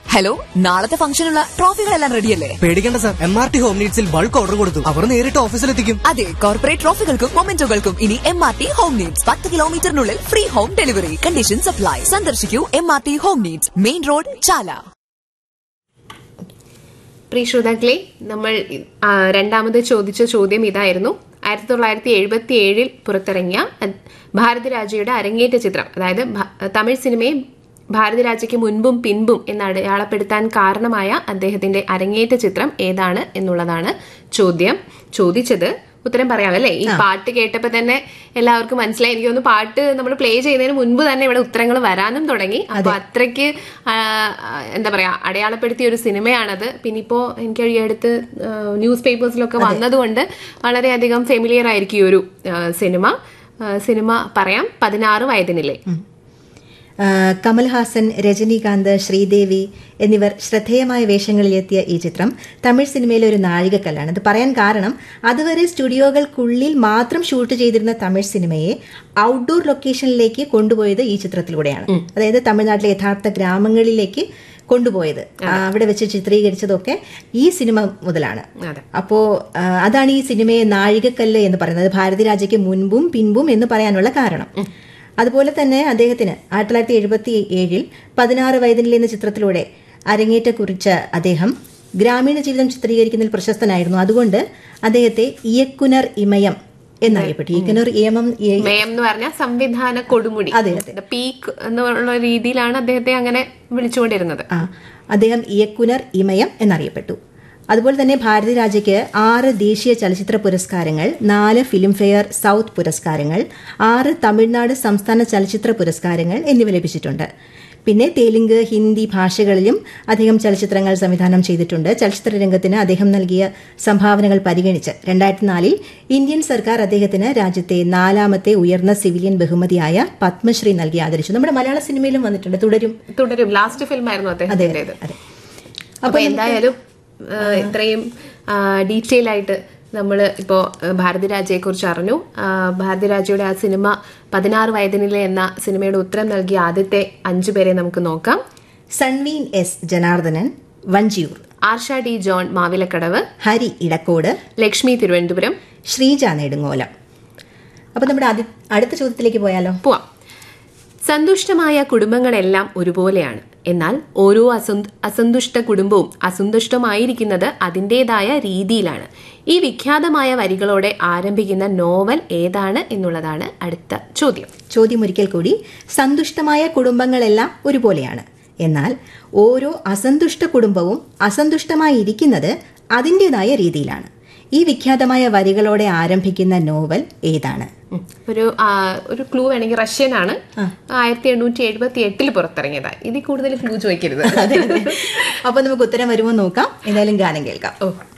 Hello നാളത്തെ ഫംഗ്ഷനുള്ള ട്രോഫികളെല്ലാം റെഡിയല്ലേ പേടിക്കേണ്ട sir M R T home നീഡ്സിൽ ബൾക്ക് ഓർഡർ കൊടുത്തു അവർ നേരിട്ട് ഓഫീസിലെത്തിക്കും അതെ കോർപ്പറേറ്റ് ട്രോഫികൾക്കും മൊമെന്റോകൾക്കും ഇനി M R T home needs പത്ത് കിലോമീറ്ററിനുള്ളിൽ free home delivery condition supply സന്ദർശിക്കൂ M R T home needs main road Chala പ്രിയ ശ്രോതാക്കളെ നമ്മൾ ആ, രണ്ടാമത് ചോദിച്ച ചോദ്യം ഇതായിരുന്നു ആയിരത്തി തൊള്ളായിരത്തി എഴുപത്തി ഏഴിൽ പുറത്തിറങ്ങിയ അ- ഭാരതരാജയുടെ അരങ്ങേറ്റ ചിത്രം അതായത് ഭ- തമിഴ് സിനിമയെ ഭാരതരാജയ്ക്ക് മുൻപും പിൻപും എന്ന് അടയാളപ്പെടുത്താൻ കാരണമായ അദ്ദേഹത്തിന്റെ അരങ്ങേറ്റ ചിത്രം ഏതാണ് എന്നുള്ളതാണ് ചോദ്യം ചോദിച്ചത് ഉത്തരം പറയാമല്ലേ ഈ പാട്ട് കേട്ടപ്പോ തന്നെ എല്ലാവർക്കും മനസ്സിലായി എനിക്ക് തോന്നുന്നു പാട്ട് നമ്മൾ പ്ലേ ചെയ്യുന്നതിന് മുൻപ് തന്നെ ഇവിടെ ഉത്തരങ്ങൾ വരാനും തുടങ്ങി അപ്പൊ അത്രയ്ക്ക് ആ, ആ, എന്താ പറയാ അടയാളപ്പെടുത്തിയ ഒരു സിനിമയാണത് പിന്നെ ഇപ്പോ എനിക്ക് ഈ അടുത്ത് ന്യൂസ് പേപ്പേഴ്സിലൊക്കെ വന്നതുകൊണ്ട് വളരെയധികം ഫെമിലിയർ ആയിരിക്കും ഈ ഒരു ആ, സിനിമ ആ, സിനിമ പറയാം പതിനാറ് വയതിനില്ലേ ആ, കമൽഹാസൻ രജനീകാന്ത് ശ്രീദേവി എന്നിവർ ശ്രദ്ധേയമായ വേഷങ്ങളിലെത്തിയ ഈ ചിത്രം തമിഴ് സിനിമയിലെ ഒരു നാഴികക്കല്ലാണ് ഇത് പറയാൻ കാരണം അതുവരെ സ്റ്റുഡിയോകൾക്കുള്ളിൽ മാത്രം ഷൂട്ട് ചെയ്തിരുന്ന തമിഴ് സിനിമയെ ഔട്ട്ഡോർ ലൊക്കേഷനിലേക്ക് കൊണ്ടുപോയത് ഈ ചിത്രത്തിലൂടെയാണ് അതായത് തമിഴ്നാട്ടിലെ യഥാർത്ഥ ഗ്രാമങ്ങളിലേക്ക് കൊണ്ടുപോയത് ആ, അവിടെ വെച്ച് ചിത്രീകരിച്ചതൊക്കെ ഈ സിനിമ മുതലാണ് അതെ. അപ്പോ ആ, അതാണ് ഈ സിനിമയെ നാഴികക്കല്ല് എന്ന് പറയുന്നത് ഭാരതിരാജയ്ക്ക് മുൻപും പിൻപും എന്ന് പറയാനുള്ള കാരണം അതുപോലെ തന്നെ അദ്ദേഹത്തിന് ആയിരത്തി തൊള്ളായിരത്തി എഴുപത്തി ഏഴിൽ പതിനാറ് വയതിനിൽ എന്ന ചിത്രത്തിലൂടെ അരങ്ങേറ്റ കുറിച്ച അദ്ദേഹം ഗ്രാമീണ ജീവിതം ചിത്രീകരിക്കുന്നതിൽ പ്രശസ്തനായിരുന്നു അതുകൊണ്ട് അദ്ദേഹത്തെ ഇയക്കുനർ ഇമയം എന്നറിയപ്പെട്ടു ഇയക്കുനർ ഇയമം ഇ- മേയം എന്ന് പറഞ്ഞാൽ സംവിധാന കൊടുമുടി അതെ, പീക്ക് എന്നുള്ള രീതിയിലാണ് അദ്ദേഹത്തെ അങ്ങനെ വിളിച്ചുകൊണ്ടിരുന്നത് ആ അദ്ദേഹം ഇയക്കുനർ ഇമയം എന്നറിയപ്പെട്ടു അതുപോലെ തന്നെ ഭാരതി രാജയ്ക്ക് ആറ് ദേശീയ ചലച്ചിത്ര പുരസ്കാരങ്ങൾ നാല് ഫിലിംഫെയർ സൗത്ത് പുരസ്കാരങ്ങൾ ആറ് തമിഴ്നാട് സംസ്ഥാന ചലച്ചിത്ര പുരസ്കാരങ്ങൾ എന്നിവ ലഭിച്ചിട്ടുണ്ട് പിന്നെ തെലുങ്ക് ഹിന്ദി ഭാഷകളിലും അദ്ദേഹം ചലച്ചിത്രങ്ങൾ സംവിധാനം ചെയ്തിട്ടുണ്ട് ചലച്ചിത്ര രംഗത്തിന് അദ്ദേഹം നൽകിയ സംഭാവനകൾ പരിഗണിച്ച് രണ്ടായിരത്തി നാലിൽ ഇന്ത്യൻ സർക്കാർ അദ്ദേഹത്തിന് രാജ്യത്തെ നാലാമത്തെ ഉയർന്ന സിവിലിയൻ ബഹുമതിയായ പത്മശ്രീ നൽകി ആദരിച്ചു നമ്മുടെ മലയാള സിനിമയിലും വന്നിട്ടുണ്ട് തുടരും തുടരും ലാസ്റ്റ് ഫിലിം ആയിരുന്നു അദ്ദേഹത്തിൻ്റെത് അതെ അപ്പൊ എന്തായാലും ആ, ഇത്രയും ഡീറ്റെയിൽ ആയിട്ട് നമ്മൾ ഇപ്പോൾ ഭാരതിരാജയെ കുറിച്ച് അറിഞ്ഞു ആ, ഭാരതിരാജയുടെ ആ സിനിമ പതിനാറ് വയതിനിലെ എന്ന സിനിമയുടെ ഉത്തരം നൽകിയ ആദ്യത്തെ അഞ്ചു പേരെ നമുക്ക് നോക്കാം സൺവീൻ എസ് ജനാർദ്ദനൻ വഞ്ചിയൂർ ആർഷ ഡി ജോൺ മാവിലക്കടവ് ഹരി ഇടക്കോട് ലക്ഷ്മി തിരുവനന്തപുരം ശ്രീജ നെടുങ്ങോലം അപ്പൊ നമ്മുടെ ആദ്യ- അടുത്ത ചോദ്യത്തിലേക്ക് പോയാലോ പോവാം സന്തുഷ്ടമായ കുടുംബങ്ങളെല്ലാം ഒരുപോലെയാണ് എന്നാൽ ഓരോ അസന്ത് അസന്തുഷ്ട കുടുംബവും അസന്തുഷ്ടമായിരിക്കുന്നത് അതിൻ്റെതായ രീതിയിലാണ് ഈ വിഖ്യാതമായ വരികളോടെ ആരംഭിക്കുന്ന നോവൽ ഏതാണ് എന്നുള്ളതാണ് അടുത്ത ചോദ്യം ചോദ്യം ഒരിക്കൽ കൂടി സന്തുഷ്ടമായ കുടുംബങ്ങളെല്ലാം ഒരുപോലെയാണ് എന്നാൽ ഓരോ അസന്തുഷ്ട കുടുംബവും അസന്തുഷ്ടമായിരിക്കുന്നത് അതിൻ്റെതായ രീതിയിലാണ് ഈ വിഖ്യാതമായ വരികളോടെ ആരംഭിക്കുന്ന നോവൽ ഏതാണ് ഉം. ഒരു ആ, ഒരു ക്ലൂ വേണമെങ്കിൽ റഷ്യൻ ആണ് ആയിരത്തി എണ്ണൂറ്റി എഴുപത്തി എട്ടിൽ പുറത്തിറങ്ങിയതാ ഇതിൽ കൂടുതൽ ക്ലൂ ചോദിക്കരുത് അപ്പൊ നമുക്ക് ഉത്തരം വരുമോ നോക്കാം എന്തായാലും ഗാനം കേൾക്കാം ഓ